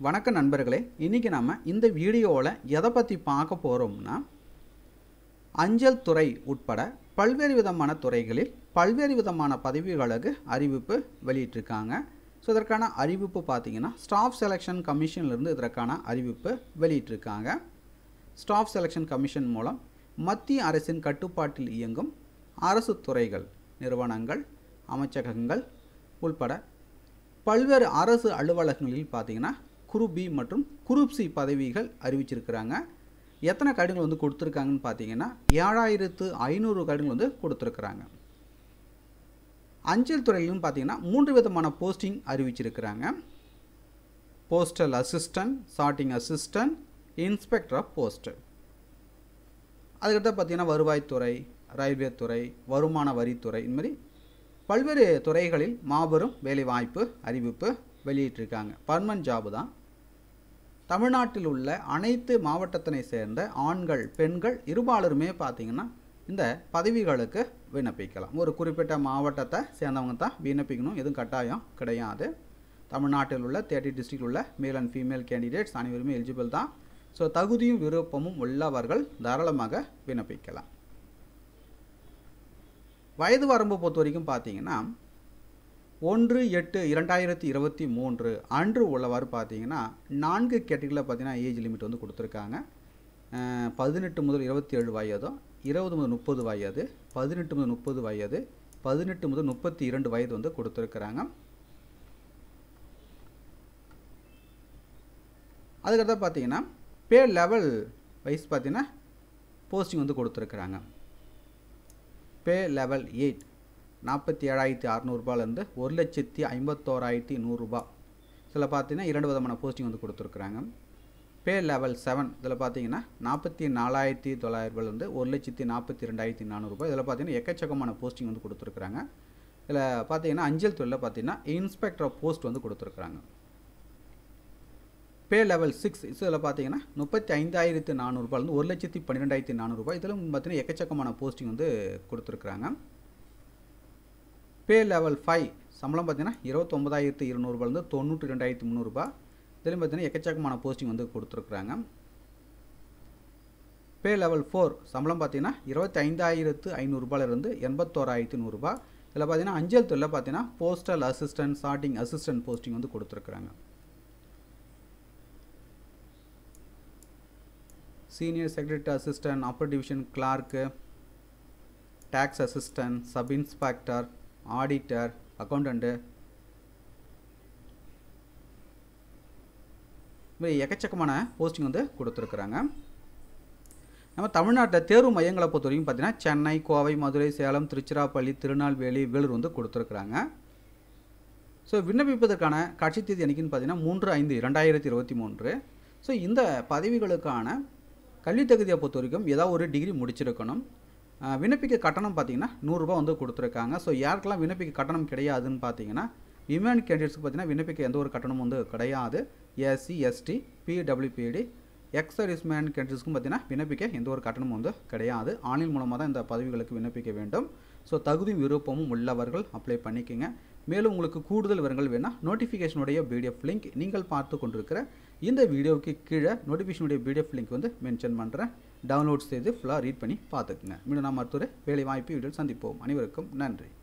வணக்கம் நண்பர்களே இன்றைக்கி நம்ம இந்த வீடியோவில் எதை பற்றி பார்க்க போகிறோம்னா அஞ்சல் துறை உட்பட பல்வேறு விதமான துறைகளில் பல்வேறு விதமான பதவிகளுக்கு அறிவிப்பு வெளியிட்டிருக்காங்க ஸோ இதற்கான அறிவிப்பு பார்த்தீங்கன்னா ஸ்டாஃப் செலெக்ஷன் கமிஷன்லேருந்து இதற்கான அறிவிப்பு வெளியிட்டிருக்காங்க ஸ்டாஃப் செலெக்ஷன் கமிஷன் மூலம் மத்திய அரசின் கட்டுப்பாட்டில் இயங்கும் அரசு துறைகள் நிறுவனங்கள் அமைச்சகங்கள் உள்பட பல்வேறு அரசு அலுவலகங்களில் பார்த்தீங்கன்னா குரூப் பி மற்றும் குரூப் சி பதவிகள் அறிவிச்சிருக்கிறாங்க எத்தனை கடிதங்கள் வந்து கொடுத்துருக்காங்கன்னு பார்த்தீங்கன்னா ஏழாயிரத்து ஐநூறு கடிதங்கள் வந்து கொடுத்துருக்குறாங்க அஞ்சல் துறையிலும் பார்த்தீங்கன்னா மூன்று விதமான போஸ்டிங் அறிவிச்சிருக்கிறாங்க postal assistant sorting assistant inspector of post அதுக்கடுத்து பார்த்தீங்கன்னா வருவாய்த்துறை ரயில்வே துறை வருமான வரித்துறை இந்த மாதிரி பல்வேறு துறைகளில் மாபெரும் வேலைவாய்ப்பு அறிவிப்பு வெளியிட்டிருக்காங்க பர்மனன்ட் ஜாபு தான் தமிழ்நாட்டில் உள்ள அனைத்து மாவட்டத்தினை சேர்ந்த ஆண்கள் பெண்கள் இருபாலருமே பார்த்தீங்கன்னா இந்த பதவிகளுக்கு விண்ணப்பிக்கலாம் ஒரு குறிப்பிட்ட மாவட்டத்தை சேர்ந்தவங்க தான் விண்ணப்பிக்கணும் எதுவும் கட்டாயம் கிடையாது தமிழ்நாட்டில் உள்ள தேர்ட்டி டிஸ்ட்ரிக்ட் உள்ள மேல் அண்ட் ஃபீமேல் கேண்டிடேட்ஸ் அனைவருமே எலிஜிபிள் தான் ஸோ தகுதியும் விருப்பமும் உள்ளவர்கள் தாராளமாக விண்ணப்பிக்கலாம் வயது வரம்பு பொறுத்த வரைக்கும் பார்த்தீங்கன்னா ஒன்று எட்டு இரண்டாயிரத்தி இருபத்தி மூன்று அன்று உள்ளவாறு பார்த்தீங்கன்னா நான்கு கேட்டகரியில் பார்த்தீங்கன்னா ஏஜ் லிமிட் வந்து கொடுத்துருக்காங்க பதினெட்டு முதல் இருபத்தி ஏழு வயதும் இருபது முதல் முப்பது வயது பதினெட்டு முதல் முப்பது வயது பதினெட்டு முதல் முப்பத்தி இரண்டு வயது வந்து கொடுத்துருக்குறாங்க அதுக்கடுத்து பார்த்தீங்கன்னா பே லெவல் வைஸ் பார்த்தீங்கன்னா போஸ்டிங் வந்து கொடுத்துருக்குறாங்க பே லெவல் எயிட் நாற்பத்தி ஏழாயிரத்தி அறநூறுபாலேருந்து ஒரு லட்சத்தி ஐம்பத்தோராயிரத்தி நூறுரூபா இதில் பார்த்தீங்கன்னா இரண்டு விதமான போஸ்டிங் வந்து கொடுத்துருக்குறாங்க பே லெவல் செவன் இதில் பார்த்தீங்கன்னா நாற்பத்தி நாலாயிரத்தி தொள்ளாயிரரூபாலேருந்து ஒரு லட்சத்தி நாற்பத்தி ரெண்டாயிரத்தி நானூறுரூபா இதில் பார்த்தீங்கன்னா எக்கச்சக்கமான போஸ்டிங் வந்து கொடுத்துருக்குறாங்க இதில் பார்த்தீங்கன்னா அஞ்சல் துறையில் பார்த்தீங்கன்னா இன்ஸ்பெக்டர் ஆஃப் போஸ்ட் வந்து கொடுத்துருக்குறாங்க பே லெவல் சிக்ஸ் இதில் பார்த்தீங்கன்னா முப்பத்தி ஐந்தாயிரத்து நானூறுபாலேருந்து ஒரு லட்சத்தி பன்னிரெண்டாயிரத்தி நானூறுரூபா இதில் பார்த்தீங்கன்னா எக்கச்சக்கமான போஸ்டிங் வந்து கொடுத்துருக்குறாங்க பே லெவல் ஃபைவ் சம்பளம் பார்த்தீங்கன்னா இருபத்தொம்பதாயிரத்து இருநூறுபாலேருந்து தொண்ணூற்றி ரெண்டாயிரத்தி முந்நூறுபா இதுலேயும் பார்த்தீங்கன்னா எக்கச்சக்கமான போஸ்டிங் வந்து கொடுத்துருக்குறாங்க பே லெவல் ஃபோர் சம்பளம் பார்த்தீங்கன்னா இருபத்தி ஐந்தாயிரத்து ஐநூறுரூபாலேருந்து எண்பத்தோராயிரத்து நூறுரூபா இதில் பார்த்தீங்கன்னா அஞ்சல் துறையில் பார்த்தீங்கன்னா postal assistant sorting assistant posting வந்து கொடுத்துருக்குறாங்க senior secretary assistant upper division clerk tax assistant sub inspector auditor accountant இப்படி எக்கச்சக்கமான போஸ்டிங் வந்து கொடுத்துருக்குறாங்க நம்ம தமிழ்நாட்டில் தேர்வு மையங்களை பொறுத்த வரைக்கும் பார்த்தீங்கன்னா சென்னை கோவை மதுரை சேலம் திருச்சிராப்பள்ளி திருநெல்வேலி வேலூர் வந்து கொடுத்துருக்குறாங்க ஸோ விண்ணப்பிப்பதற்கான கட்சி தேதி என்னைக்குன்னு பார்த்தீங்கன்னா மூன்று ஐந்து இரண்டாயிரத்தி இருபத்தி மூன்று ஸோ இந்த பதவிகளுக்கான கல்வி தகுதியை பொறுத்த வரைக்கும் ஏதாவது ஒரு டிகிரி முடிச்சிருக்கணும் விண்ணப்பிக்க கட்டணம் பார்த்தீங்கன்னா நூறுரூபா வந்து கொடுத்துருக்காங்க ஸோ யாருக்கெல்லாம் விண்ணப்பிக்க கட்டணம் கிடையாதுன்னு பார்த்தீங்கன்னா விமன் கேண்டிடேட்ஸ்க்கு பார்த்தீங்கன்னா விண்ணப்பிக்க எந்த ஒரு கட்டணமும் வந்து கிடையாது எஸ்சி எஸ்டி பிடபிள்யூபிடி எக்ஸ் சர்வீஸ்மேன் கேண்டிடேட்ஸ்க்கும் பார்த்தீங்கன்னா விண்ணப்பிக்க எந்த ஒரு கட்டணமும் வந்து கிடையாது ஆன்லைன் மூலமாக தான் இந்த பதவிகளுக்கு விண்ணப்பிக்க வேண்டும் ஸோ தகுதியும் விருப்பமும் உள்ளவர்கள் அப்ளை பண்ணிக்கோங்க மேலும் உங்களுக்கு கூடுதல் விவரங்கள் வேணால் நோட்டிஃபிகேஷனுடைய பிடிஎஃப் லிங்க் நீங்கள் பார்த்து கொண்டிருக்கிற இந்த வீடியோவுக்கு கீழே நோட்டிஃபிகேஷனுடைய பிடிஎஃப் லிங்க் வந்து மென்ஷன் பண்ணுறேன் டவுன்லோட் செய்து ஃபுல்லாக ரீட் பண்ணி பார்த்துக்குங்க மீண்டும் நாம் மருத்துவரை வேலை வாய்ப்பு வீடியோ சந்திப்போம் அனைவருக்கும் நன்றி